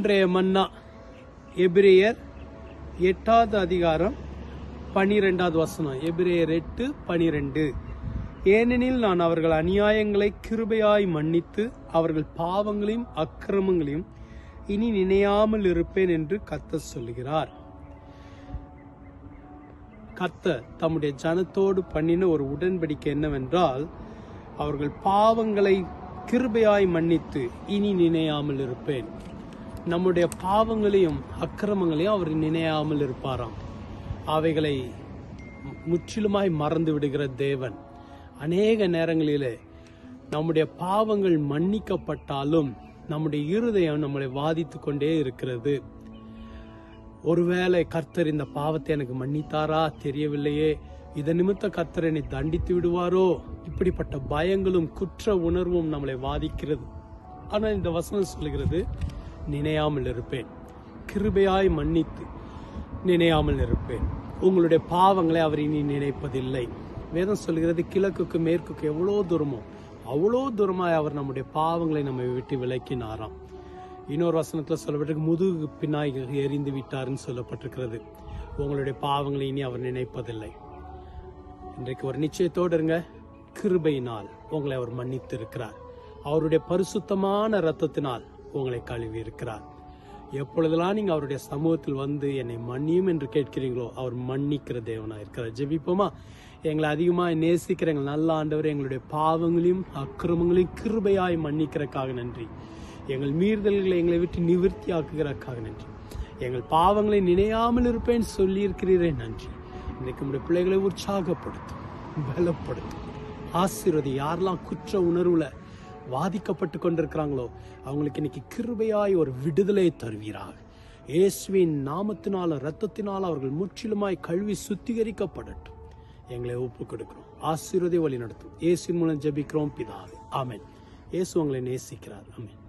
அன்றைய மன்னா எபிரேயர் எட்டாவது அதிகாரம் பனிரெண்டாவது வசனம் எபிரேயர் எட்டு பனிரெண்டு ஏனெனில் நான் அவர்கள் அநியாயங்களை கிருபையாய் மன்னித்து அவர்கள் பாவங்களையும் அக்கிரமங்களையும் இனி நினையாமல் இருப்பேன் என்று கத்த சொல்லுகிறார் கத்த தம்முடைய ஜனத்தோடு பண்ணின ஒரு உடன்படிக்கை என்னவென்றால் அவர்கள் பாவங்களை கிருபையாய் மன்னித்து இனி நினையாமல் இருப்பேன் நம்முடைய பாவங்களையும் அக்கிரமங்களையும் அவர் நினையாமல் இருப்பாராம் அவைகளை முற்றிலுமாய் மறந்து விடுகிற தேவன் அநேக நேரங்களிலே நம்முடைய பாவங்கள் மன்னிக்கப்பட்டாலும் நம்முடைய இருதயம் நம்மளை வாதித்து கொண்டே இருக்கிறது ஒருவேளை கர்த்தர் இந்த பாவத்தை எனக்கு மன்னித்தாரா தெரியவில்லையே இதன் நிமித்த கர்த்தர் என்னை தண்டித்து விடுவாரோ இப்படிப்பட்ட பயங்களும் குற்ற உணர்வும் நம்மளை வாதிக்கிறது ஆனால் இந்த வசனம் சொல்லுகிறது நினையாமல் இருப்பேன் கிருபையாய் மன்னித்து நினையாமல் இருப்பேன் உங்களுடைய பாவங்களை அவர் இனி நினைப்பதில்லை வேதம் சொல்கிறது கிழக்குக்கு மேற்குக்கு எவ்வளோ தூரமோ அவ்வளோ தூரமாய் அவர் நம்முடைய பாவங்களை நம்மை விட்டு விலக்கினாராம் இன்னொரு வசனத்துல சொல்லப்பட்டிருக்கு முதுகு பின்னாய் எரிந்து விட்டார்னு சொல்லப்பட்டிருக்கிறது உங்களுடைய பாவங்களை இனி அவர் நினைப்பதில்லை இன்றைக்கு ஒரு நிச்சயத்தோடு இருங்க கிருபையினால் உங்களை அவர் மன்னித்து இருக்கிறார் அவருடைய பரிசுத்தமான ரத்தத்தினால் உங்களை கழுவி இருக்கிறார் எப்பொழுதெல்லாம் நீங்க அவருடைய சமூகத்தில் வந்து என்னை மன்னியும் என்று கேட்கிறீங்களோ அவர் மன்னிக்கிற தேவனா இருக்கிறார் ஜெபிப்போமா எங்களை அதிகமாக நேசிக்கிற எங்கள் நல்ல ஆண்டவர் எங்களுடைய பாவங்களையும் அக்கிரமங்களையும் கிருபையாய் மன்னிக்கிறதுக்காக நன்றி எங்கள் மீறுதல்களை எங்களை விட்டு நிவர்த்தி ஆக்குகிறதுக்காக நன்றி எங்கள் பாவங்களை நினையாமல் இருப்பேன் சொல்லி இருக்கிறீரே நன்றி இன்னைக்கு நம்முடைய பிள்ளைகளை உற்சாகப்படுத்தும் பலப்படுத்தும் ஆசீர்வதி யாரெல்லாம் குற்ற உணர்வுல வாதிக்கப்பட்டு கொண்டிருக்கிறாங்களோ அவங்களுக்கு இன்னைக்கு கிருபையாய் ஒரு விடுதலை தருவீராக இயேசுவின் நாமத்தினால ரத்தத்தினால் அவர்கள் முற்றிலுமாய் கழுவி சுத்திகரிக்கப்படட்டும் எங்களை ஒப்பு கொடுக்கிறோம் ஆசீர்வதை வழி நடத்தும் இயேசுவின் மூலம் ஜெபிக்கிறோம் பிதாவே ஆமென் இயேசு உங்களை நேசிக்கிறார் ஆமென்